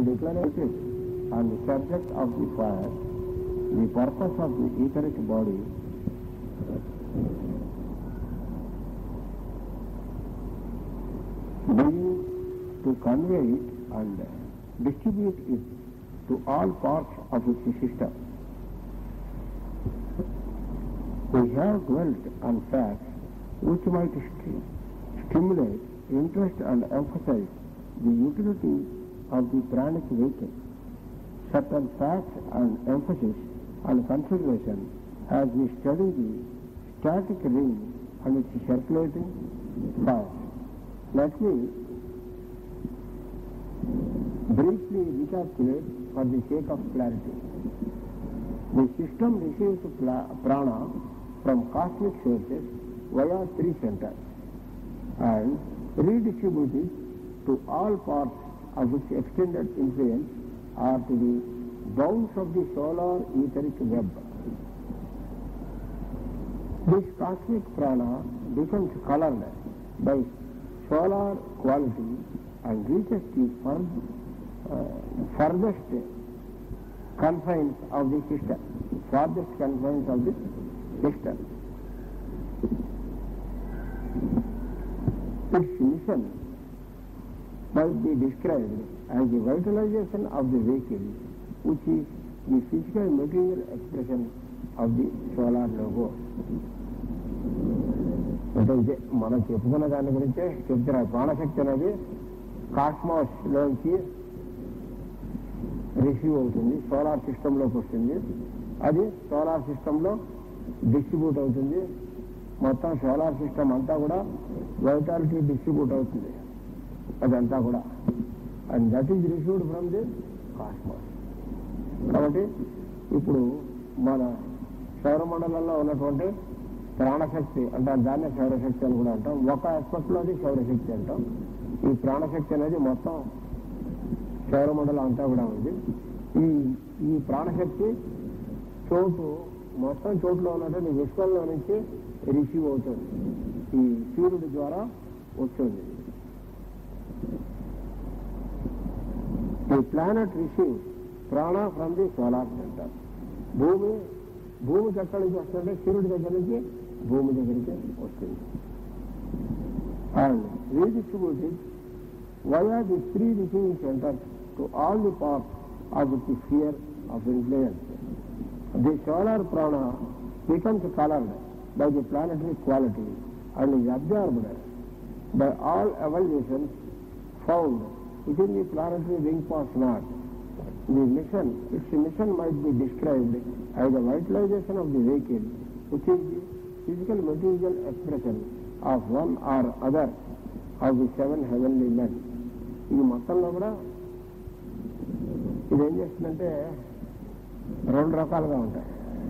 declarated on the subject of the fire, the purpose of the etheric body being to convey it and distribute it to all parts of its system. We have dwelt on facts which might st- stimulate interest and emphasize the utility of the pranic vehicle. Certain facts and emphasis and consideration as we study the static ring and its circulating fire. Let me briefly recapitulate for the sake of clarity. The system receives pla- prana from cosmic sources via three centers and redistributes it to all parts of its extended influence or to the bounds of the solar etheric web. This cosmic prana becomes colored by solar quality and reaches the fur- uh, furthest confines of the system, farthest confines of the system. Its mission might be described as the vitalization of the vehicle, which is the physical material expression of the solar logo. అంటే ఇదే మనం చెప్పుకున్న దాని గురించే చెప్తున్నారు ప్రాణశక్తి అనేది cosmos లోంచి రిసీవ్ అవుతుంది సోలార్ సిస్టంలోకి వస్తుంది అది సోలార్ సిస్టంలో డిస్ట్రిబ్యూట్ అవుతుంది మొత్తం సోలార్ సిస్టమ్ అంతా కూడా వైటాలిటీ డిస్ట్రిబ్యూట్ అవుతుంది అదంతా కూడా and that is received from the cosmos కాబట్టి ఇప్పుడు మన సౌరమండలంలో ఉన్నటువంటి ప్రాణశక్తి అంటే దాన్నే సౌరశక్తి అని కూడా అంటాం ఒక ఆస్పెక్ట్లో అది సౌరశక్తి అంటాం ఈ ప్రాణశక్తి అనేది మొత్తం సౌరమండలం అంతా కూడా ఉంది ఈ ఈ ప్రాణశక్తి చోటు మొత్తం చోట్లో ఉన్నటువంటి విశ్వంలో నుంచి రిసీవ్ అవుతుంది ఈ సూర్యుడి ద్వారా వస్తుంది ఈ planet receive prana from the solar centre భూమి భూమికి ఎక్కడి నుంచి వస్తుంటే సూర్యుడి దగ్గర నుంచి భూమి దగ్గరికి వస్తుంది and redistributed via the three receiving centers to all the parts of the sphere of influence. The solar prana becomes colored by the planetary quality and is absorbed by all evaluations found within the planetary ring pass knot. The mission, its mission might be described as the vitalization of the vehicle, which is the physical material expression of one or other of the seven heavenly men. ఈ మొత్తంలో కూడా ఇది ఏం చేస్తుందంటే రెండు రకాలుగా ఉంటాయి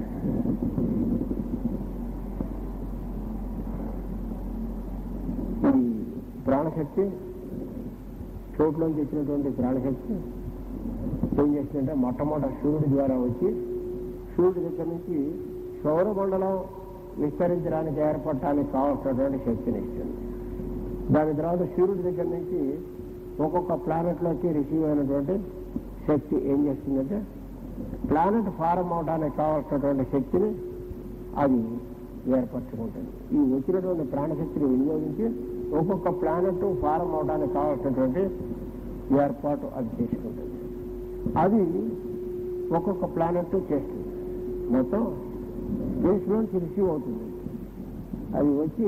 ఈ ప్రాణశక్తి చోట్లోంచి వచ్చినటువంటి ప్రాణశక్తి ఏం చేస్తుందంటే మొట్టమొదటి సూర్యుడి ద్వారా వచ్చి సూర్యుడి దగ్గర నుంచి సౌరమండలం విస్తరించడానికి ఏర్పడటానికి కావాల్సినటువంటి శక్తిని ఇస్తుంది దాని తర్వాత సూర్యుడి దగ్గర నుంచి ఒక్కొక్క ప్లానెట్లోకి రిసీవ్ అయినటువంటి శక్తి ఏం చేస్తుందంటే ప్లానెట్ ఫారం అవడానికి కావాల్సినటువంటి శక్తిని అది ఏర్పరచుకుంటుంది ఈ వచ్చినటువంటి ప్రాణశక్తిని వినియోగించి ఒక్కొక్క ప్లానెట్ ఫారం అవడానికి కావాల్సినటువంటి ఏర్పాటు అది చేసుకుంటుంది అది ఒక్కొక్క ప్లానెట్ చేస్తుంది మొత్తం స్పేస్ నుంచి రిసీవ్ అవుతుంది అది వచ్చి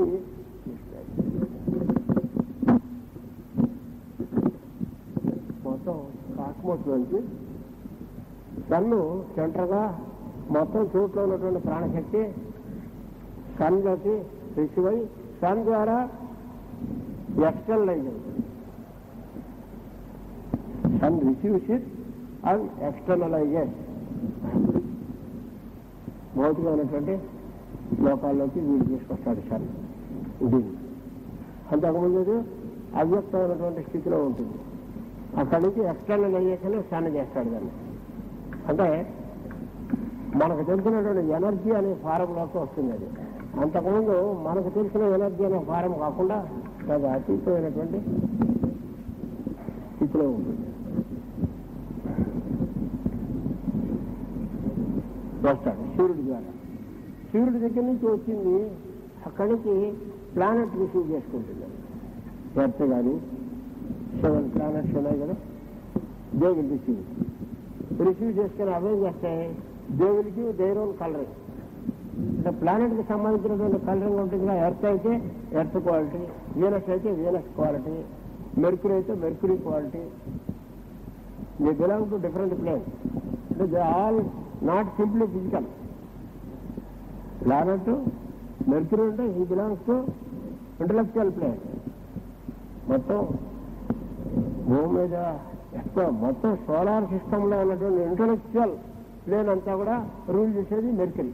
మొత్తం కాస్మోస్ నుంచి సన్ను సెంటర్గా మొత్తం చోట్ల ఉన్నటువంటి ప్రాణశక్తి సన్లోకి రిసీవ్ అయి సన్ ద్వారా ఎక్స్టర్నలైజ్ అవుతుంది sun receives it and externalizes భౌతికమైనటువంటి లోకాల్లోకి వీడు తీసుకొస్తాడు సన్ దీన్ని అంతకుముందు ఇది అవ్యక్తమైనటువంటి స్థితిలో ఉంటుంది అక్కడి నుంచి ఎక్స్టర్నలైజేషన్ సన్ చేస్తాడు దాన్ని అంటే మనకు తెలిసినటువంటి ఎనర్జీ అనే ఫారంలోకి వస్తుంది అది అంతకుముందు మనకు తెలిసిన ఎనర్జీ అనే ఫారం కాకుండా అది అతీతమైనటువంటి స్థితిలో ఉంటుంది వస్తాడు సూర్యుడి ద్వారా సూర్యుడి దగ్గర నుంచి వచ్చింది అక్కడి నుంచి ప్లానెట్ రిసీవ్ చేసుకుంటుంది ఎర్త్ కానీ సెవెన్ ప్లానెట్స్ ఉన్నాయి కదా దే విల్ రిసీవ్ రిసీవ్ చేసుకుని అవేం చేస్తాయి దేవుడికి దేర్ ఓన్ కలరింగ్ అంటే ప్లానెట్ కి సంబంధించినటువంటి కలరింగ్ ఉంటుంది కదా ఎర్త్ అయితే ఎర్త్ క్వాలిటీ వీనస్ అయితే వీనస్ క్వాలిటీ మెర్క్యూరీ అయితే Mercury quality they belong to different plane అంటే they all not simply physical planet Mercury అంటే ఈ బిలాంగ్స్ టు ఇంటలెక్చువల్ ప్లేన్ మొత్తం భూమి మీద ఎక్కువ మొత్తం సోలార్ సిస్టమ్ లో ఉన్నటువంటి ఇంటలెక్చువల్ ప్లేన్ అంతా కూడా రూల్ చేసేది Mercury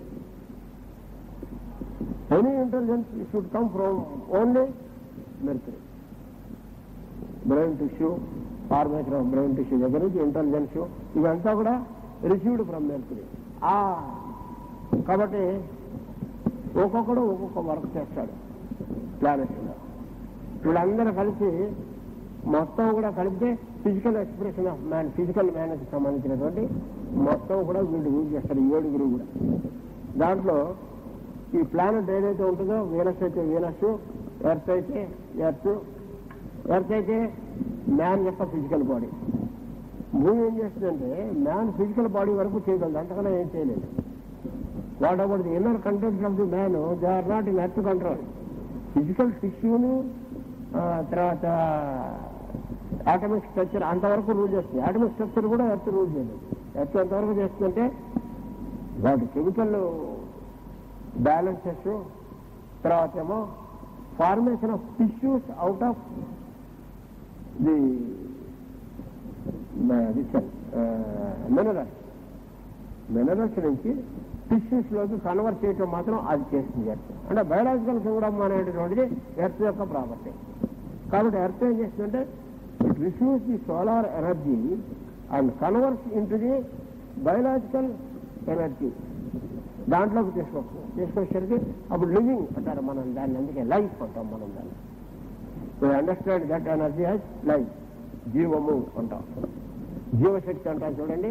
any intelligence should come from only Mercury brain tissue formation of brain tissue దగ్గర నుంచి ఇంటెలిజెన్స్ ఇవంతా కూడా రిసీవ్డ్ ఫ్రమ్ మెర్కరీ ఆ కాబట్టి ఒక్కొక్కడు ఒక్కొక్క వర్క్ చేస్తాడు ప్లానెట్స్ లో వీళ్ళందరూ కలిసి మొత్తం కూడా కలిపితే physical expression of man physical మ్యాన్కి సంబంధించినటువంటి మొత్తం కూడా వీళ్ళు యూజ్ చేస్తారు ఈ ఏడుగురు కూడా దాంట్లో ఈ ప్లానెట్ ఏదైతే ఉంటుందో వీనస్ అయితే వీనస్ ఎర్త్ అయితే ఎర్త్ ఎర్త్ అయితే మ్యాన్ యొక్క ఫిజికల్ బాడీ భూమి ఏం చేస్తుందంటే మ్యాన్ ఫిజికల్ బాడీ వరకు చేయగలదు అంతకన్నా ఏం చేయలేదు what about the inner contents of the man they are not in earth control physical టిష్యూను తర్వాత ఆటమిక్ స్ట్రక్చర్ అంతవరకు రూల్ చేస్తుంది ఆటమిక్ స్ట్రక్చర్ కూడా ఎర్త్ రూల్ చేయలేదు ఎర్త్ ఎంతవరకు చేస్తుందంటే వాటి కెమికల్ బ్యాలెన్సెస్ తర్వాత ఏమో formation of tissues out of the minerals minerals నుంచి టిష్యూస్ లోకి కన్వర్ట్ చేయటం మాత్రం అది చేస్తుంది ఎర్త్ అంటే బయలాజికల్ కింగ్డమ్ అనేటటువంటిది ఎర్త్ యొక్క ప్రాపర్టీ కాబట్టి ఎర్త్ ఏం చేస్తుందంటే it receives the solar energy and converts into the biological energy దాంట్లోకి తీసుకొస్తుంది తీసుకొచ్చేసరికి అప్పుడు లివింగ్ అంటారు మనం దాన్ని అందుకే లైఫ్ అంటాం మనం దాన్ని we understand that energy has life జీవము అంటాం జీవశక్తి అంటాం చూడండి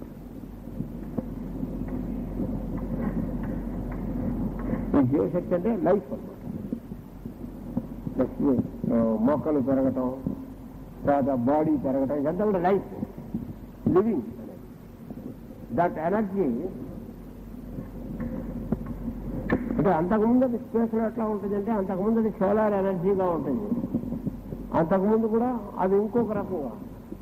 ఈ జీవశక్తి అంటే లైఫ్ అన్నమాట నెక్స్ట్ మొక్కలు పెరగటం తర్వాత బాడీ పెరగటం ఇదంతా కూడా లైఫ్ లివింగ్ అనేది దట్ ఎనర్జీ అంటే అంతకుముందు అది స్పేస్ లో ఎట్లా ఉంటుంది అంటే అంతకుముందు అది సోలార్ ఎనర్జీగా ఉంటుంది అంతకుముందు కూడా అది ఇంకొక రకంగా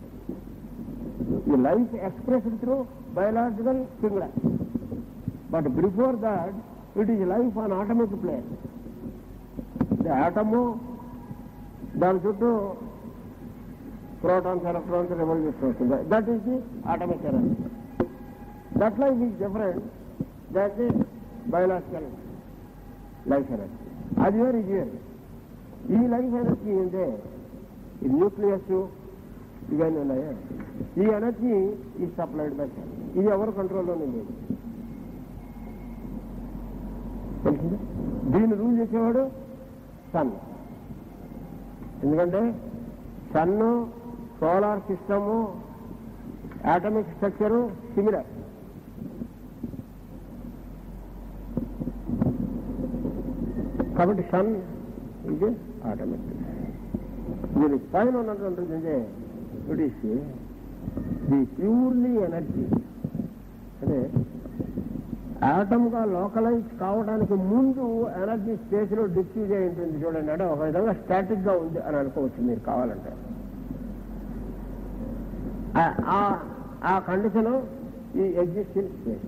ఈ life expressed through biological singular but before that it is life on atomic plane atom దాని చుట్టూ ప్రోటాన్స్ ఎలక్ట్రాన్స్ రెవల్యూషన్ వస్తుంది that is the atomic energy that life is different that the biological life energy అది వేరు ఇది వేరు ఈ life energy అంటే ఈ న్యూక్లియస్ ఇవన్నీ ఉన్నాయి ఈ ఎనర్జీ ఈ సప్లైడ్ బై సన్ ఇది ఎవరు కంట్రోల్లోనే లేదు తెలిసిందా దీన్ని రూల్ చేసేవాడు సన్ ఎందుకంటే సన్ను solar system atomic structure similar కాబట్టి సన్ ఇది ఆటమిక్ దీని పైన ఉన్నటువంటిది అంటే it is the purely energy అంటే ఆటమ్ గా లోకలైజ్ కావడానికి ముందు ఎనర్జీ స్పేస్ లో డిఫ్యూజ్ అయి ఉంటుంది చూడండి అంటే ఒక విధంగా స్టాటిక్ గా ఉంది అని అనుకోవచ్చు మీరు కావాలంటే ఆ- ఆ- ఆ కండిషన్ ఈ ఎగ్జిస్టింగ్ స్పేస్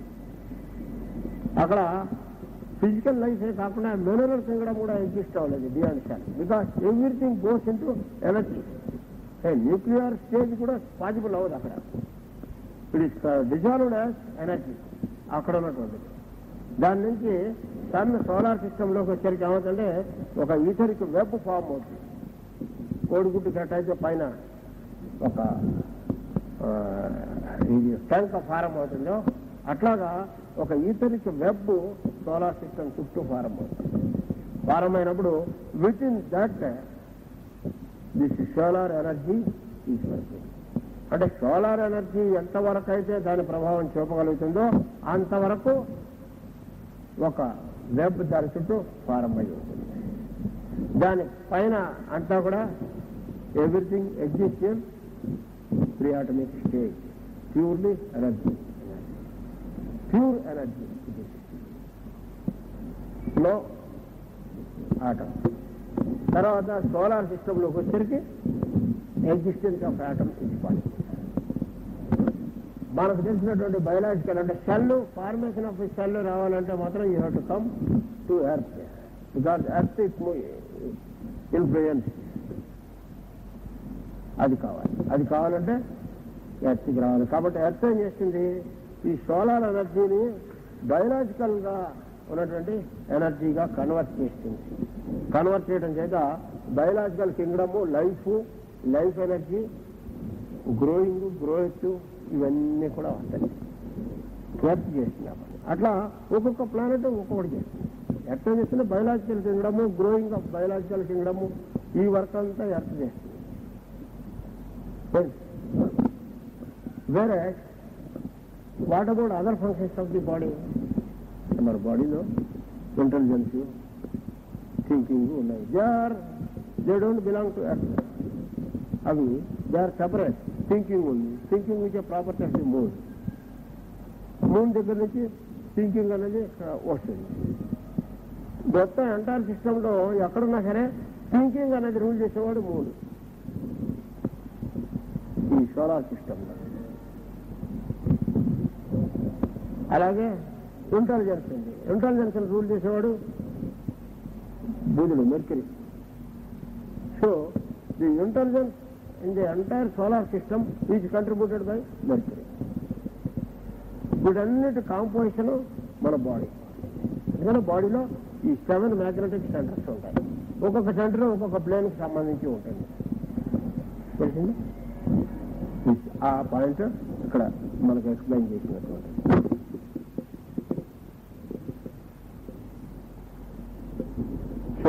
అక్కడ ఫిజికల్ లైఫ్ కాకుండా మినరల్ కింగడం కూడా ఎగ్జిస్ట్ అవ్వలేదు beyond sir because everything goes into energy nuclear stage కూడా పాసిబుల్ అవ్వదు అక్కడ it is dissolved as energy అక్కడ ఉన్నటువంటిది దాని నుంచి సన్ సోలార్ సిస్టంలోకి వచ్చరికి ఏమవుతుందంటే ఒక ఈథరిక్ వెబ్ ఫామ్ అవుతుంది కోడిగుడ్డు కట్టయితే పైన ఒక ఆ, ఇది ట్యాంక్ ఫారం అవుతుందో అట్లాగా ఒక ఈథరిక్ వెబ్ సోలార్ సిస్టమ్ చుట్టూ ఫారం అవుతుంది ఫారం అయినప్పుడు within that this solar energy is working అంటే సోలార్ ఎనర్జీ ఎంతవరకు అయితే దాని ప్రభావం చూపగలుగుతుందో అంతవరకు ఒక వెబ్ దాని చుట్టూ ఫారం అయి ఉంటుంది దాని పైన అంతా కూడా everything exist in pre atomic stage purely energy pure energy లో ఆటం తర్వాత సోలార్ సిస్టంలోకి వచ్చరికి ఎగ్జిస్టెన్స్ ఆఫ్ ఆటమ్ ఇది పాయింట్ మనకు తెలిసినటువంటి బయలాజికల్ అంటే సెల్ ఫార్మేషన్ ఆఫ్ సెల్ రావాలంటే మాత్రం you have to come to earth because earth influence అది కావాలి అది కావాలంటే ఎర్త్కి రావాలి కాబట్టి ఎర్త్ ఏం చేస్తుంది ఈ సోలార్ ఎనర్జీని బయలాజికల్ గా ఉన్నటువంటి ఎనర్జీగా కన్వర్ట్ చేస్తుంది కన్వర్ట్ చేయడం చేత biological kingdom life life energy growing growth ఇవన్నీ కూడా వస్తాయి ఎర్త్ చేస్తుంది ఆ పని. అట్లా ఒక్కొక్క ప్లానెట్ ఒక్కొక్కటి చేస్తుంది ఎర్త్ ఏం చేస్తుంది biological kingdom growing of biological kingdom ఈ వర్క్ అంతా ఎర్త్ చేస్తుంది వేరే what about other functions of the body మన బాడీలో ఇంటెలిజెన్స్ థింకింగ్ ఉన్నాయి they are they don't belong to earth అవి దే ఆర్ సెపరేట్ థింకింగ్ ఉంది థింకింగ్ ఇచ్చే property of the moon moon దగ్గర నుంచి థింకింగ్ అనేది ఆ, వస్తుంది మొత్తం ఎంటైర్ సిస్టంలో ఎక్కడున్నా సరే థింకింగ్ అనేది రూల్ చేసేవాడు మూడు ఈ సోలార్ సిస్టంలో అలాగే ఇంటెలిజెన్స్ ఉంది ఇంటెలిజెన్స్ రూల్ చేసేవాడు బుధుడు Mercury so the intelligence in the entire solar system is contributed by Mercury వీటన్నిటి కాంపోజిషన్ మన బాడీ ఎందుకంటే బాడీలో ఈ సెవెన్ మ్యాగ్నెటిక్ సెంటర్స్ ఉంటాయి ఒక్కొక్క సెంటర్ ఒక్కొక్క ప్లేన్కి సంబంధించి ఉంటుంది తెలిసింది ఆ పాయింట్ ఇక్కడ మనకు ఎక్స్ప్లెయిన్ చేసినటువంటి సో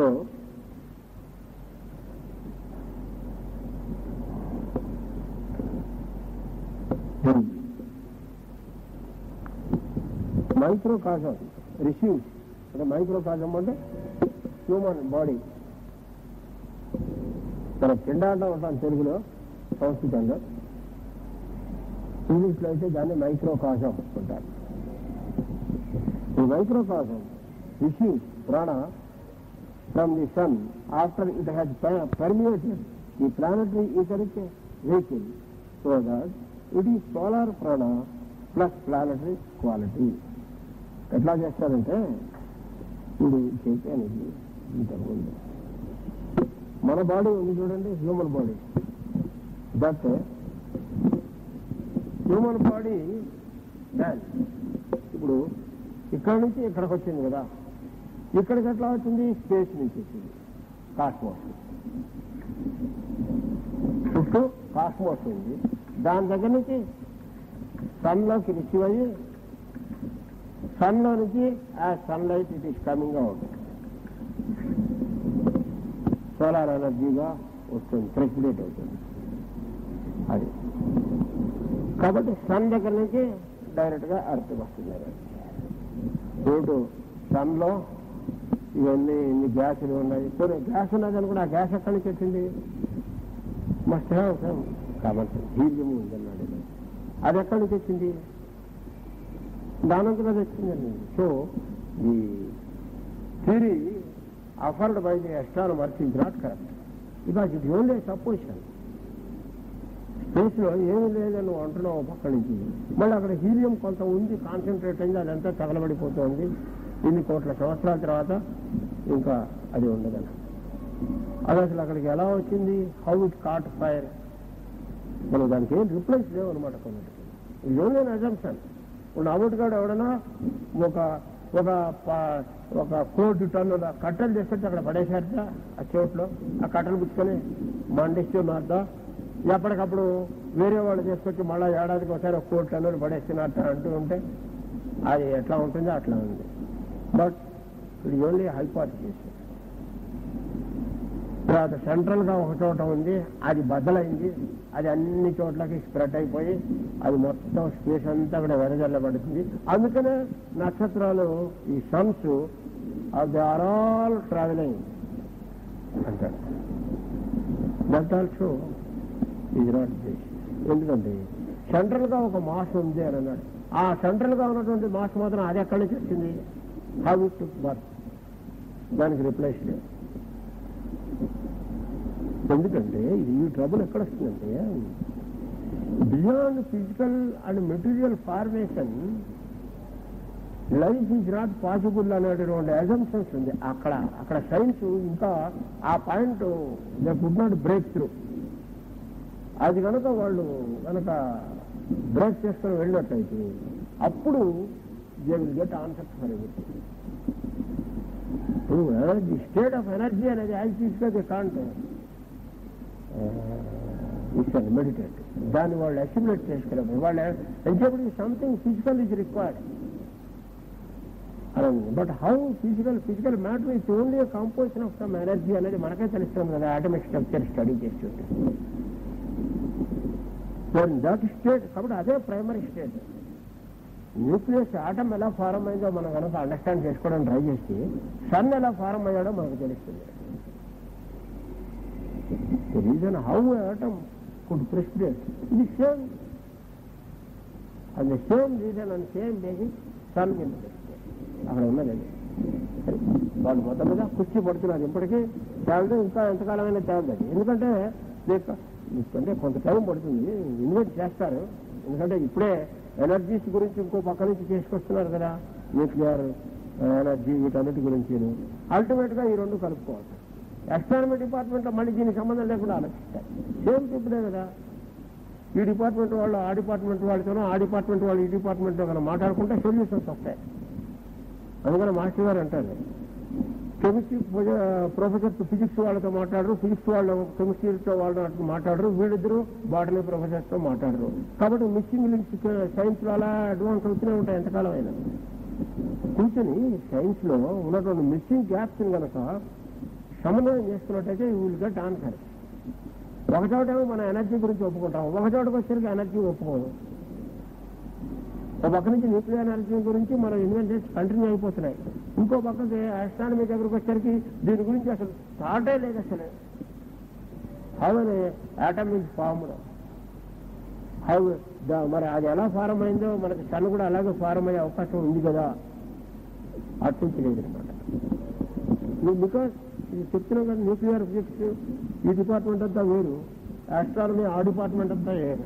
మైక్రోకాజం రిసీవ్ అంటే మైక్రోకాజం అంటే హ్యూమన్ బాడీ మన పిండాటం అంటాం తెలుగులో సంస్కృతంలో ఇంగ్లీష్లో అయితే దాన్ని మైక్రోకాజం అంటారు ఈ microcosm receive prana from the sun after it has permeated the planetary etheric vehicle so that it ఈ solar prana plus planetary quality ఎట్లా చేస్తారంటే ఇది చెప్పాను ఇది ఇంతకుముందు మన బాడీ ఉంది చూడండి human body that human body man ఇప్పుడు ఇక్కడి నుంచి ఇక్కడికి వచ్చింది కదా ఇక్కడికి ఎట్లా వచ్చింది స్పేస్ నుంచి వచ్చింది కాస్మోస్ చుట్టూ కాస్మోస్ ఉంది దాని దగ్గర నుంచి సన్లోకి రిసీవ్ అయ్యి సన్లో నుంచి ఆ sunlight it is coming out solar ఎనర్జీగా వస్తుంది ప్రెసిడేట్ అవుతుంది అది కాబట్టి సన్ దగ్గర నుంచి డైరెక్ట్ గా అర్త్ వస్తుంది రోడ్డు సన్లో ఇవన్నీ ఇన్ని గ్యాసులు ఉన్నాయి పోనీ గ్యాస్ ఉన్నదని కూడా ఆ గ్యాస్ ఎక్కడి నుంచి వచ్చింది must have some common helium ఉందన్నాడు అది ఎక్కడి నుంచి వచ్చింది దానంతగా అది వచ్చిందండి సో ఈ theory afford by the astronomers is not correct because ఇది ఓన్లీ సపోజిషన్ స్పేస్ లో ఏమీ లేదని నువ్వు అంటున్నావు పక్క నుంచి మళ్ళీ అక్కడ హీలియం కొంత ఉంది కాన్సన్ట్రేట్ అయింది అదంతా తగలబడిపోతుంది ఇన్ని కోట్ల సంవత్సరాల తర్వాత ఇంకా అది ఉండదని అది అసలు అక్కడికి ఎలా వచ్చింది హౌ ఇట్ కాట్ ఫైర్ మనం దానికి ఏం రిప్లైస్ లేవు అనమాట కొన్నిటికి ఇది ఓన్లీ అజంప్షన్ ఇప్పుడు అబౌట్గాడు ఎవడన్నా ఒక ఒక ప- ఒక కోటి టన్నుల కట్టెలు తెస్తే అక్కడ పడేశారట ఆ చోట్లో ఆ కట్టెలు పుచ్చుకొని మండిస్తూ మాద్దా ఎప్పటికప్పుడు వేరే వాళ్ళు తీసుకొచ్చి మళ్ళీ ఏడాదికి ఒకసారి ఒక కోటి టన్నులు పడేస్తున్నట్టు అంటూ ఉంటే అది ఎట్లా ఉంటుందో అట్లా ఉంది బట్ ఇది ఓన్లీ హైపాథిసిస్ తర్వాత సెంట్రల్ గా ఒక చోట ఉంది అది బద్దలైంది అది అన్ని చోట్లకి స్ప్రెడ్ అయిపోయి అది మొత్తం స్పేస్ అంతా కూడా వెదజల్లబడుతుంది అందుకనే నక్షత్రాలు ఈ suns they are all travelling అంటాడు దట్ ఆల్సో ఇది నాట్ దిస్ ఎందుకంటే సెంట్రల్ గా ఒక మాస్ ఉంది అని అన్నాడు ఆ సెంట్రల్ గా ఉన్నటువంటి మాస్ మాత్రం అది ఎక్కడి నుంచి వచ్చింది హౌ ఇట్ బర్త్ దానికి రిప్లేస్ లేదు ఎందుకంటే ఇది ఈ ట్రబుల్ ఎక్కడ వస్తుందంటే beyond physical and material formation life is not possible అనేటటువంటి అజంప్షన్స్ ఉంది అక్కడ అక్కడ సైన్స్ ఇంకా ఆ point they could not break through అది కనుక వాళ్ళు కనుక బ్రేక్ చేసుకుని వెళ్ళినట్లయితే అప్పుడు they will get answer for everything ఇప్పుడు ది స్టేట్ ఆఫ్ ఎనర్జీ అనేది యాజ్ తీసుకొని కాంట్ ఇస్తాను మెడిటేట్ దాన్ని వాళ్ళు అసిమిలేట్ చేసుకున్నారు వాళ్ళు ఎంచేప్పుడు సంథింగ్ ఫిజికల్ ఈజ్ రిక్వైర్డ్ అలా but how physical physical matter is only composition of some energy అనేది మనకే తెలుస్తుంది కదా ఆటమిక్ స్ట్రక్చర్ స్టడీ చేస్తుంటే దట్ స్టేట్ కాబట్టి అదే ప్రైమరీ స్టేట్ న్యూక్లియస్ ఆటం ఎలా ఫారం అయిందో మనం కనుక అండర్స్టాండ్ చేసుకోవడానికి ట్రై చేసి సన్ ఎలా ఫారం అయ్యాడో మనకు తెలుస్తుంది the reason how atom could president ఇది same and same reason and same basis sun కింద అక్కడ ఉన్నది అది వాళ్ళు మొత్తం మీద కుర్చీ పడుతున్నారు ఇప్పటికీ తేలదు ఇంకా ఎంతకాలమైనా తేలదు అది ఎందుకంటే దీనికి- అంటే కొంత టైం పడుతుంది ఇన్వెస్ట్ చేస్తారు ఎందుకంటే ఇప్పుడే ఎనర్జీస్ గురించి ఇంకో పక్క నుంచి చేసుకొస్తున్నారు కదా న్యూక్లియర్ ఎనర్జీ వీటన్నిటి గురించి అల్టిమేట్ గా ఈ రెండు కలుపుకోవాలి ఎస్ట్రానమీ డిపార్ట్మెంట్ లో మళ్ళీ దీనికి సంబంధం లేకుండా ఆలోచిస్తారు సేమ్ పీపులే కదా ఈ డిపార్ట్మెంట్ వాళ్ళు ఆ డిపార్ట్మెంట్ వాళ్ళతోనో ఆ డిపార్ట్మెంట్ వాళ్ళు ఈ డిపార్ట్మెంట్ కన్నా మాట్లాడుకుంటే సొల్యూషన్స్ వస్తాయి అందుకని మాస్టర్ గారు అంటారు కెమిస్ట్రీ ప్రొఫెసర్ ఫిజిక్స్ వాళ్ళతో మాట్లాడరు ఫిజిక్స్ వాళ్ళు కెమిస్ట్రీతో వాళ్ళతో మాట్లాడరు వీళ్ళిద్దరు బాటనీ ప్రొఫెసర్తో మాట్లాడరు కాబట్టి మిస్సింగ్ లింక్స్ సైన్స్ లో అలా అడ్వాన్స్ అవుతూనే ఉంటాయి ఎంతకాలం అయినా కూర్చొని సైన్స్ లో ఉన్నటువంటి మిస్సింగ్ గ్యాప్స్ కనుక సమన్వయం చేసుకున్నట్టయితే యూ విల్ గెట్ ఆన్సర్ ఒక చోటేమో మన ఎనర్జీ గురించి ఒప్పుకుంటాం ఒక చోటకు వచ్చేసరికి ఎనర్జీ ఒప్పుకోదు ఒక పక్క నుంచి న్యూక్లియర్ ఎనర్జీ గురించి మనం ఇన్వెన్షన్స్ కంటిన్యూ అయిపోతున్నాయి ఇంకో పక్కకి ఆస్ట్రానమీ దగ్గరకు వచ్చేసరికి దీని గురించి అసలు థాటే లేదు అసలు హౌ అని ఆటమ్ ఇస్ ఫార్మ్డ్ హౌ మరి అది ఎలా ఫారం అయిందో మనకి సన్ కూడా అలాగే ఫారం అయ్యే అవకాశం ఉంది కదా అట్నుంచి లేదనమాట బికాస్ ఇది చెప్తున్నాం కదా న్యూక్లియర్ ఫిజిక్స్ ఈ డిపార్ట్మెంట్ అంతా వేరు ఆస్ట్రానమీ ఆ డిపార్ట్మెంట్ అంతా వేరు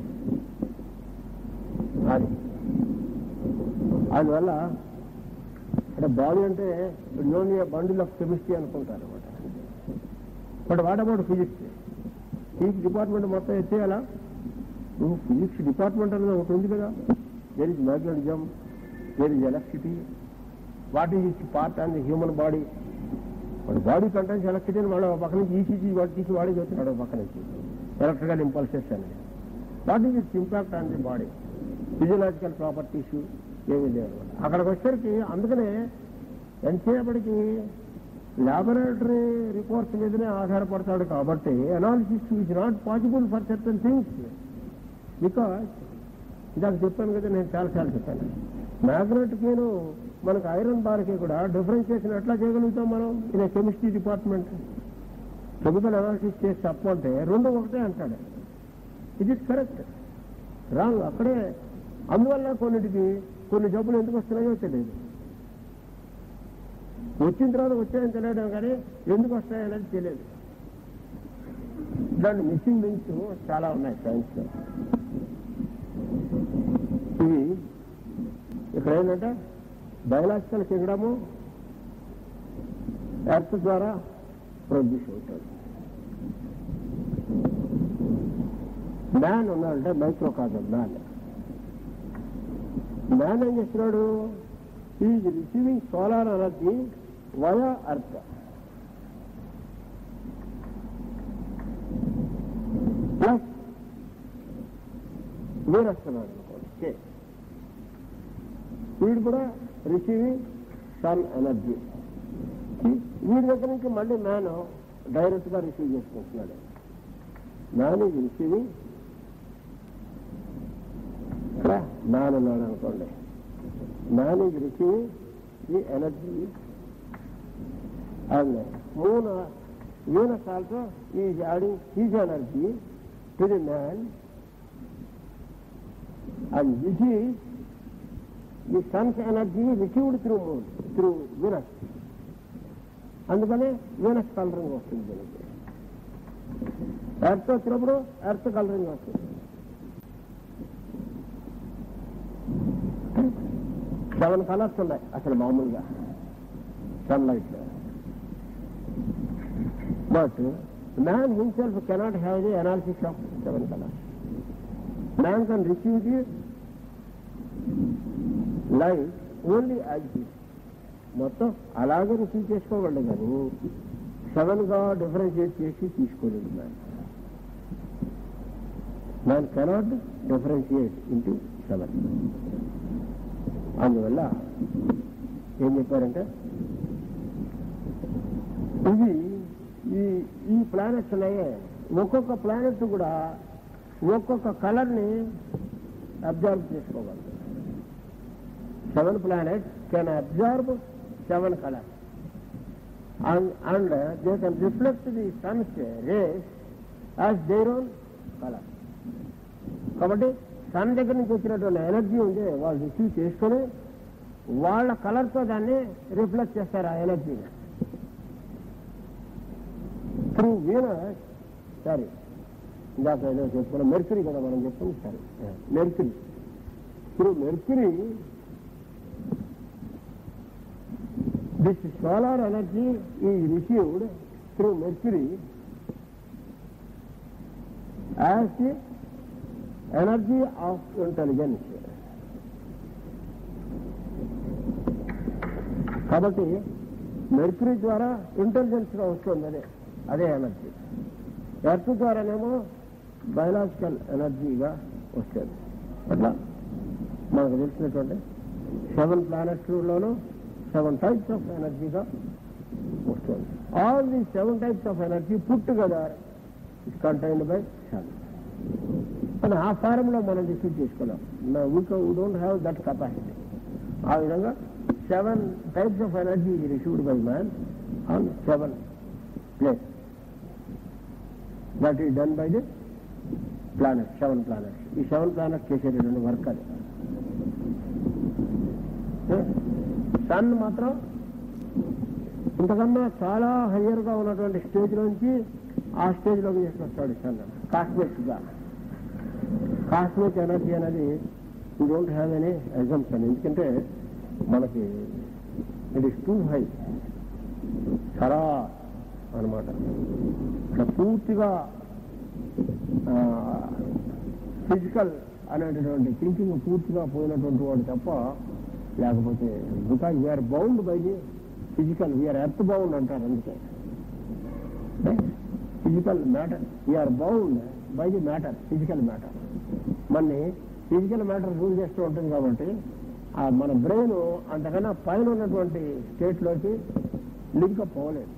అది అందువల్ల అంటే బాడీ అంటే ఓన్లీ బండిల్ ఆఫ్ కెమిస్ట్రీ అనుకుంటారు అనమాట but what about physics physics department మొత్తం ఎత్తేయాలా నువ్వు ఫిజిక్స్ డిపార్ట్మెంట్ అనేది ఒకటి ఉంది కదా there is magnetism there is electricity what is its part on the human body వాడు బాడీ కంటెంట్స్ ఎలక్ట్రిసిటీ వాడు ఒక పక్క నుంచి ఈసీజీ వాడు తీసి వాడి చెప్తున్నాడు ఒక పక్క నుంచి ఎలక్ట్రికల్ ఇంపల్సెస్ అనేది what is its impact on the body physiological properties ఏమీ లేవు అక్కడికి వచ్చేసరికి అందుకనే ఎంతసేపటికి లాబొరేటరీ రిపోర్ట్స్ మీదనే ఆధారపడతాడు కాబట్టి analysis is not possible for certain things because ఇందాక చెప్పాను కదా నేను చాలాసార్లు చెప్పాను మ్యాగ్నెట్కిను మనకు ఐరన్ బార్కి కూడా డిఫరెన్షియేషన్ ఎట్లా చేయగలుగుతాం మనం in chemistry department chemical analysis చేసి తప్పంటే రెండు ఒకటే అంటాడు ఇది కరెక్ట్ రాంగ్ అక్కడే అందువల్ల కొన్నిటికి కొన్ని జబ్బులు ఎందుకు వస్తున్నాయో తెలియదు వచ్చిన తర్వాత వచ్చాయని తెలియడం కానీ ఎందుకు వస్తాయనేది తెలియదు ఇలాంటి మిస్సింగ్ లింక్స్ చాలా ఉన్నాయి సైన్స్ లో ఇవి ఇక్కడ ఏంటంటే బయలాజికల్ కింగ్డము ఎర్త్ ద్వారా ప్రొడ్యూస్ అవుతుంది మ్యాన్ ఉన్నాడంటే మైక్రో కాజల్ మ్యాన్ మ్యాన్ ఏం చేస్తున్నాడు is receiving solar energy via earth plus వీడు వస్తున్నాడు అనుకోండి కే. వీడు కూడా రిసీవింగ్ సన్ ఎనర్జీ వీడి దగ్గర నుంచి మళ్ళీ మ్యాన్ డైరెక్ట్ గా రిసీవ్ చేసుకుంటున్నాడు మ్యాన్ ఈజ్ రిసీవింగ్ ఇక్కడ మ్యాన్ ఉన్నాడు అనుకోండి man is receiving the energy and moon Venus also is adding his energy to the man and this is the sun's energy received through moon through Venus అందుకనే Venus colouring వస్తుంది దీనికి earth వచ్చినప్పుడు earth colouring వస్తుంది seven colours ఉన్నాయి అసలు మామూలుగా sunlight లో but man himself cannot have the analysis of seven colours man can receive the light only as మొత్తం అలాగే రిసీవ్ చేసుకోగలడు కానీ సెవెన్ గా డిఫరెన్షియేట్ చేసి తీసుకోలేదు man man cannot differentiate into seven అందువల్ల ఏం చెప్పారంటే ఇది ఈ ఈ ప్లానెట్స్ ఉన్నాయే ఒక్కొక్క ప్లానెట్ కూడా ఒక్కొక్క కలర్ని అబ్జర్వ్ చేసుకోగలదు seven planet can observe seven colours and, and uh, they can reflect the sun's rays as their own color. కాబట్టి సన్ దగ్గర నుంచి వచ్చినటువంటి ఎనర్జీ ఉంది వాళ్ళు రిసీవ్ చేసుకొని వాళ్ళ కలర్తో దాన్ని రిఫ్లెక్ట్ చేస్తారు ఆ ఎనర్జీని త్రూ వీనస్ సారీ ఇందాక ఏదో చెప్పుకున్నాం మెర్క్యూరీ కదా మనం చెప్పుకుని సరే Mercury through Mercury This solar energy is received through Mercury as the energy of intelligence. కాబట్టి మెర్క్యూరీ ద్వారా ఇంటెలిజెన్స్ గా వస్తుంది అదే అదే ఎనర్జీ ఎర్త్ ద్వారానేమో బయలాజికల్ ఎనర్జీగా వస్తుంది అట్లా మనకు తెలిసినటువంటి సెవెన్ ప్లానెట్స్లోనూ సెవెన్ టైప్స్ ఆఫ్ ఎనర్జీగా వస్తుంది all the seven types of energy put together is contained by sun కానీ ఆ ఫారంలో మనం రిసీవ్ చేసుకోలేం we don't have that capacity ఆ విధంగా seven types of energy received by man on seven place that is done by the planet seven planets ఈ seven planets చేసేటటువంటి work అది సన్ మాత్రం ఇంతకన్నా చాలా హయ్యర్ గా ఉన్నటువంటి స్టేజ్ నుంచి ఆ స్టేజ్ లోకి తీసుకొస్తాడు సన్ కాస్మిక్ గా కాస్మిక్ ఎనర్జీ అనేది you don't have any exemption ఎందుకంటే మనకి ఇట్ ఇస్ టూ హై చాలా అనమాట ఇక్కడ పూర్తిగా ఫిజికల్ అనేటటువంటి థింకింగ్ పూర్తిగా పోయినటువంటి వాడు తప్ప లేకపోతే because we are bound by the physical we are earth bound అంటారు అందుకే physical matter we are bound by the matter physical matter మనని ఫిజికల్ మ్యాటర్ రూల్ చేస్తూ ఉంటుంది కాబట్టి ఆ మన బ్రెయిన్ అంతకన్నా పైన ఉన్నటువంటి స్టేట్లోకి లింకప్ అవ్వలేదు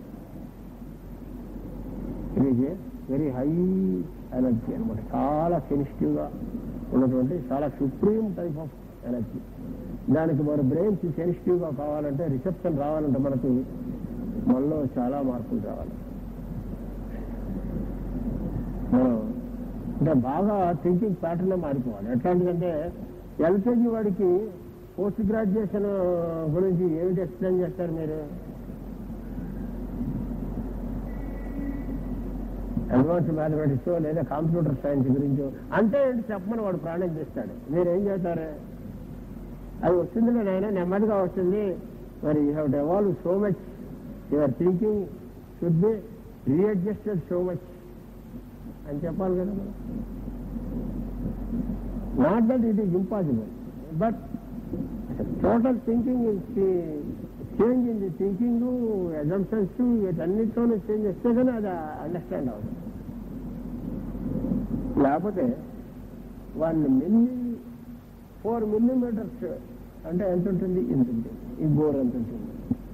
ఇది ఈజ్ వెరీ హై ఎనర్జీ అనమాట చాలా సెన్సిటివ్గా ఉన్నటువంటి చాలా సుప్రీం టైప్ ఆఫ్ ఎనర్జీ దానికి మన బ్రెయిన్ సెన్సిటివ్గా కావాలంటే రిసెప్షన్ రావాలంటే మనకి మనలో చాలా మార్పులు రావాలి మనం అంటే బాగా థింకింగ్ ప్యాటర్న్ మారిపోవాలి ఎట్లాంటిదంటే ఎల్కేజీ వాడికి పోస్ట్ గ్రాడ్యుయేషన్ గురించి ఏమిటి ఎక్స్ప్లెయిన్ చేస్తారు మీరు అడ్వాన్స్ మ్యాథమెటిక్స్ లేదా కంప్యూటర్ సైన్స్ గురించో అంటే ఏంటి చెప్పమని వాడు ప్రాణం చేస్తాడు మీరేం చేస్తారు అది వస్తుందిలే నాయన నెమ్మదిగా వస్తుంది మరి you have to evolve so much your thinking should be readjusted so much అని చెప్పాలి కదా మనం not that it is impossible but total thinking change in the thinking assumptions వీటన్నిటిలోనూ చేంజ్ వస్తే కానీ అది అండర్స్టాండ్ అవుతుంది లేకపోతే వన్ మిల్లీ ఫోర్ మిల్లీమీటర్స్ అంటే ఎంత ఉంటుంది ఇంత ఉంటుంది ఈ బోర్ ఎంత ఉంటుంది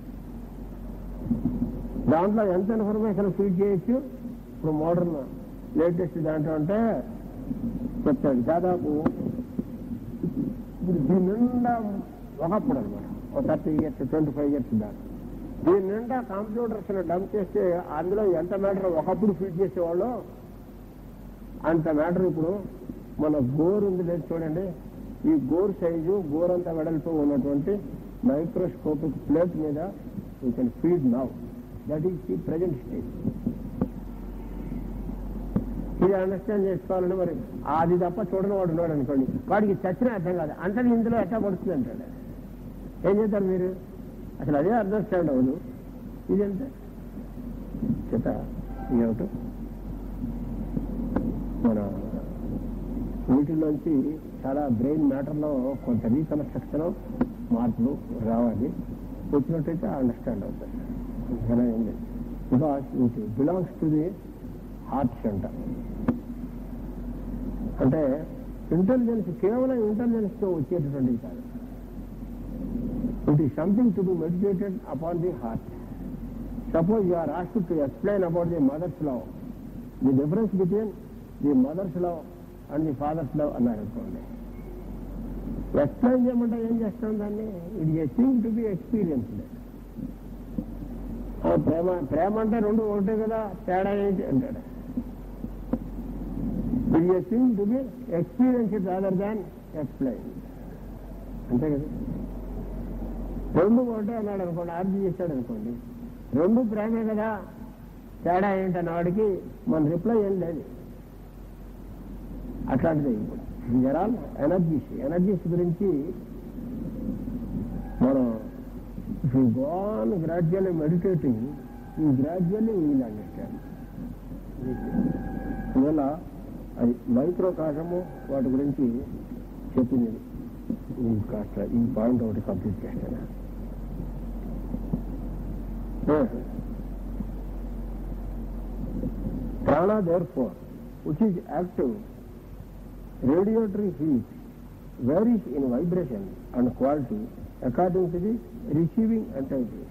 దాంట్లో ఎంత ఇన్ఫర్మేషన్ ఫీడ్ చేయొచ్చు ఇప్పుడు మోడర్న్ లేటెస్ట్ దాంట్లో అంటే చెప్తాడు దాదాపు ఇప్పుడు దీని నిండా ఒకప్పుడు అనమాట ఒక thirty years twenty five years దాకా దీని నిండా కంప్యూటర్స్ డంప్ చేస్తే అందులో ఎంత మ్యాటర్ ఒకప్పుడు ఫీడ్ చేసేవాళ్ళు అంత మ్యాటర్ ఇప్పుడు మన గోరు ఉంది లేదు చూడండి ఈ గోరు సైజు గోరంతా వెడల్పు ఉన్నటువంటి మైక్రోస్కోపిక్ ప్లేట్ మీద you can feed now that is the present stage ఇది అండర్స్టాండ్ చేసుకోవాలని మరి అది తప్ప చూడని వాడు ఉన్నాడు అనుకోండి వాడికి చచ్చిన అర్థం కాదు అంతది ఇందులో ఎట్టా పడుతుంది అంటాడు ఏం చేస్తారు మీరు అసలు అదే అండర్స్టాండ్ అవ్వదు ఇది ఎంత చేత ఏమిటి మన వీటిలోంచి చాలా బ్రెయిన్ మ్యాటర్లో కొంత రీకన్స్ట్రక్షన్ మార్పులు రావాలి వచ్చినట్టయితే అండర్స్టాండ్ అవుతుంది చాలా ఏం లేదు because it belongs to the heart centre అంటే ఇంటెలిజెన్స్ కేవలం ఇంటెలిజెన్స్ తో వచ్చేటటువంటిది కాదు it is something to be meditated upon the heart suppose you are ask to explain about the mother's love the difference between the mother's love and the father's love అన్నారు అనుకోండి explain చేయమంటే ఏం చేస్తాం దాన్ని it a thing to be experienced ప్రేమ ప్రేమ అంటే రెండు ఒకటే కదా తేడా ఏంటి అంటాడు it a thing to be experience rather than explain అంతే కదా రెండు ఒకటే అన్నాడు అనుకోండి ఆర్జీ చేశాడు అనుకోండి రెండు ప్రేమే కదా తేడా ఏంటన్న వాడికి మన రిప్లై ఏం లేదు అట్లాంటిదే ఇప్పుడు జరాల్ ఎనర్జీస్ ఎనర్జీస్ గురించి మనం if you go on gradually meditating, you gradually will understand. అందువల్ల అది మైక్రోకాశము వాటి గురించి చెప్పింది ఈ కాస్త ఈ పాయింట్ ఒకటి కంప్లీట్ చేస్తాను prana therefore which is active radiatory heat varies in vibration and quality according to the receiving entity.